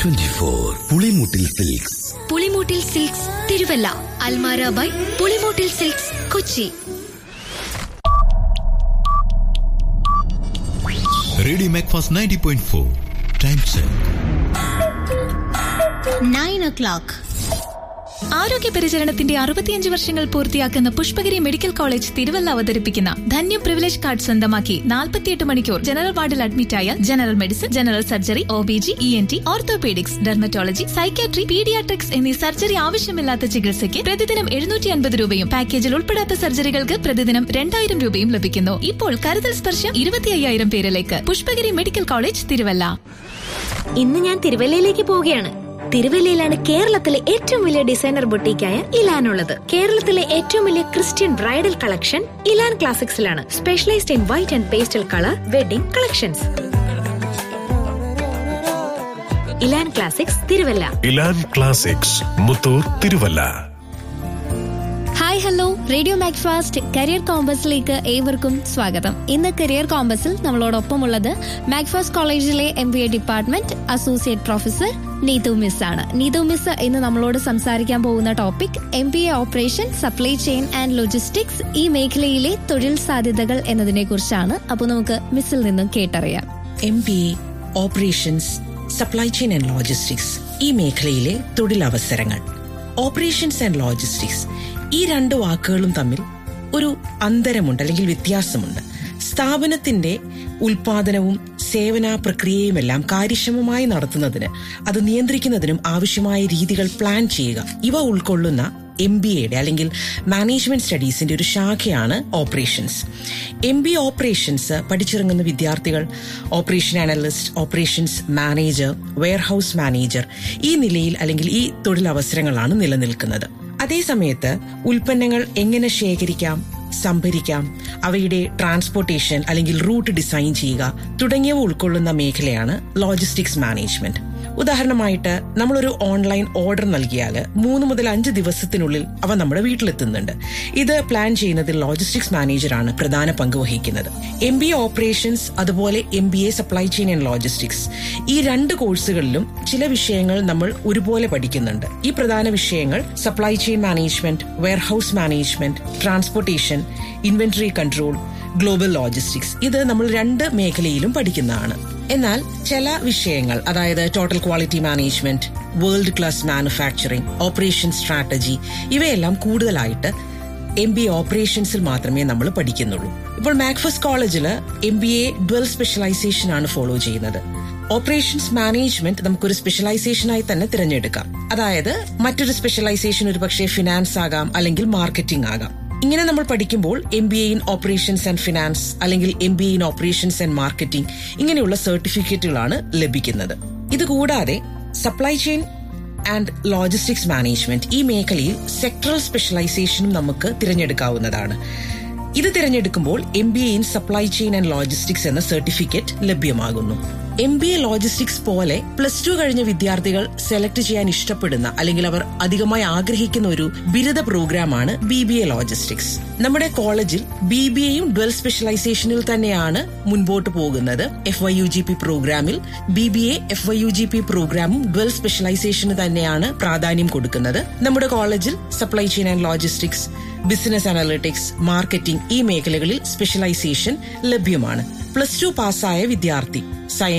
twenty four Pulimoottil silks Pulimoottil silks Thiruvalla അൽമാര by Pulimoottil silks Kochi radio Macfast ninety point four time check nine o'clock ആരോഗ്യ പരിചരണത്തിന്റെ അറുപത്തിയഞ്ച് വർഷങ്ങൾ പൂർത്തിയാക്കുന്ന പുഷ്പഗിരി മെഡിക്കൽ കോളേജ് തിരുവല്ല അവതരിപ്പിക്കുന്ന ധന്യം പ്രിവിലേജ് കാർഡ് സ്വന്തമാക്കി നാൽപ്പത്തിയെട്ട് മണിക്കൂർ ജനറൽ വാർഡിൽ അഡ്മിറ്റായ general medicine general surgery O B G E N T orthopaedics dermatology psychiatry paediatrics എന്നീ സർജറി ആവശ്യമില്ലാത്ത ചികിത്സയ്ക്ക് പ്രതിദിനം എഴുന്നൂറ്റി അൻപത് രൂപയും പാക്കേജിൽ ഉൾപ്പെടാത്ത സർജറികൾക്ക് പ്രതിദിനം രണ്ടായിരം രൂപയും ലഭിക്കുന്നു ഇപ്പോൾ കരുതൽ സ്പർശം ഇരുപത്തി അയ്യായിരം പേരിലേക്ക് പുഷ്പഗിരി മെഡിക്കൽ കോളേജ് തിരുവല്ല ഇന്ന് ഞാൻ തിരുവല്ലയിലേക്ക് പോവുകയാണ് തിരുവല്ലയിലാണ് കേരളത്തിലെ ഏറ്റവും വലിയ ഡിസൈനർ ബൊട്ടീക്കായ ഇലാൻ ഉള്ളത് കേരളത്തിലെ ഏറ്റവും വലിയ ക്രിസ്ത്യൻ ബ്രൈഡൽ കളക്ഷൻ ഇലാൻ ക്ലാസിക്സിലാണ് specialised in white and pastel colour wedding collections Elan Classics Thiruvalla Elan Classics Muthoor Thiruvalla hi hello radio Macfast career കോമ്പസിലേക്ക് ഏവർക്കും സ്വാഗതം ഇന്ന് കരിയർ കോമ്പസിൽ നമ്മളോടൊപ്പം ഉള്ളത് മാക്ഫാസ്റ്റ് കോളേജിലെ M B A department associate professor Neethu miss ആണ് നീതു മിസ് ഇന്ന് നമ്മളോട് സംസാരിക്കാൻ പോകുന്ന topic M B A operation supply chain and logistics ഈ മേഖലയിലെ തൊഴിൽ സാധ്യതകൾ എന്നതിനെ കുറിച്ചാണ് അപ്പോൾ നമുക്ക് മിസ്സിൽ നിന്നും കേട്ടറിയാം M B A operations supply chain and logistics ഈ മേഖലയിലെ തൊഴിലവസരങ്ങൾ ഓപ്പറേഷൻസ് ആൻഡ് ലോജിസ്റ്റിക്സ് ഈ രണ്ട് വാക്കുകളും തമ്മിൽ ഒരു അന്തരമുണ്ട് അല്ലെങ്കിൽ വ്യത്യാസമുണ്ട് സ്ഥാപനത്തിന്റെ ഉൽപാദനവും സേവന പ്രക്രിയയുമെല്ലാം കാര്യക്ഷമമായി നടത്തുന്നതിന് അത് നിയന്ത്രിക്കുന്നതിനും ആവശ്യമായ രീതികൾ പ്ലാൻ ചെയ്യുക ഇവ ഉൾക്കൊള്ളുന്ന എം ബി എയുടെ അല്ലെങ്കിൽ മാനേജ്മെന്റ് സ്റ്റഡീസിന്റെ ഒരു ശാഖയാണ് ഓപ്പറേഷൻസ് എം ബി ഓപ്പറേഷൻസ് പഠിച്ചിറങ്ങുന്ന വിദ്യാർത്ഥികൾ operation analyst operations manager warehouse manager ഈ നിലയിൽ അല്ലെങ്കിൽ ഈ തൊഴിലവസരങ്ങളാണ് നിലനിൽക്കുന്നത് അതേസമയത്ത് ഉൽപ്പന്നങ്ങൾ എങ്ങനെ ശേഖരിക്കാം സംഭരിക്കാം അവയുടെ ട്രാൻസ്പോർട്ടേഷൻ അല്ലെങ്കിൽ റൂട്ട് ഡിസൈൻ ചെയ്യുക തുടങ്ങിയവ ഉൾക്കൊള്ളുന്ന മേഖലയാണ് ലോജിസ്റ്റിക്സ് മാനേജ്മെന്റ് ഉദാഹരണമായിട്ട് നമ്മളൊരു ഓൺലൈൻ ഓർഡർ നൽകിയാൽ മൂന്ന് മുതൽ അഞ്ച് ദിവസത്തിനുള്ളിൽ അവ നമ്മുടെ വീട്ടിലെത്തുന്നുണ്ട് ഇത് പ്ലാൻ ചെയ്യുന്നതിൽ ലോജിസ്റ്റിക്സ് മാനേജറാണ് പ്രധാന പങ്ക് വഹിക്കുന്നത് എം ബി എ ഓപ്പറേഷൻസ് അതുപോലെ M B A supply chain and logistics ഈ രണ്ട് കോഴ്സുകളിലും ചില വിഷയങ്ങൾ നമ്മൾ ഒരുപോലെ പഠിക്കുന്നുണ്ട് ഈ പ്രധാന വിഷയങ്ങൾ supply chain management warehouse management transportation inventory control global logistics ഇത് നമ്മൾ രണ്ട് മേഖലയിലും പഠിക്കുന്നതാണ് എന്നാൽ ചില വിഷയങ്ങൾ അതായത് total quality management world class manufacturing operation strategy ഇവയെല്ലാം കൂടുതലായിട്ട് എം ബി എ ഓപ്പറേഷൻസിൽ മാത്രമേ നമ്മൾ പഠിക്കുന്നുള്ളൂ ഇപ്പോൾ മാക്ഫസ് കോളേജിൽ M B A dual specialisation ആണ് ഫോളോ ചെയ്യുന്നത് ഓപ്പറേഷൻസ് മാനേജ്മെന്റ് നമുക്കൊരു സ്പെഷ്യലൈസേഷനായി തന്നെ തിരഞ്ഞെടുക്കാം അതായത് മറ്റൊരു സ്പെഷ്യലൈസേഷൻ ഒരു പക്ഷേ ഫിനാൻസ് ആകാം അല്ലെങ്കിൽ മാർക്കറ്റിംഗ് ആകാം ഇങ്ങനെ നമ്മൾ പഠിക്കുമ്പോൾ M B A in operations and finance അല്ലെങ്കിൽ M B A in operations and marketing ഇങ്ങനെയുള്ള സർട്ടിഫിക്കറ്റുകളാണ് ലഭിക്കുന്നത് ഇതുകൂടാതെ supply chain and logistics management ഈ മേഖലയിൽ സെക്ടറൽ സ്പെഷ്യലൈസേഷനും നമുക്ക് തിരഞ്ഞെടുക്കാവുന്നതാണ് ഇത് തിരഞ്ഞെടുക്കുമ്പോൾ M B A in supply chain and logistics എന്ന സർട്ടിഫിക്കറ്റ് ലഭ്യമാകുന്നു എം ബി എ ലോജിസ്റ്റിക്സ് പോലെ പ്ലസ് ടു കഴിഞ്ഞ വിദ്യാർത്ഥികൾ സെലക്ട് ചെയ്യാൻ ഇഷ്ടപ്പെടുന്ന അല്ലെങ്കിൽ അവർ അധികമായി ആഗ്രഹിക്കുന്ന ഒരു ബിരുദ പ്രോഗ്രാമാണ് ബി ബി എ ലോജിസ്റ്റിക്സ് നമ്മുടെ കോളേജിൽ ബി ബി എയും ഡ്വൽ സ്പെഷ്യലൈസേഷനിൽ തന്നെയാണ് മുൻപോട്ട് പോകുന്നത് F Y U G P പ്രോഗ്രാമിൽ B B A F Y U G P പ്രോഗ്രാമും ഡ്വൽ സ്പെഷ്യലൈസേഷന് തന്നെയാണ് പ്രാധാന്യം കൊടുക്കുന്നത് നമ്മുടെ കോളേജിൽ supply chain and logistics business analytics marketing ഈ മേഖലകളിൽ സ്പെഷ്യലൈസേഷൻ ലഭ്യമാണ് പ്ലസ് ടു പാസ്സായ വിദ്യാർത്ഥി സയൻസ്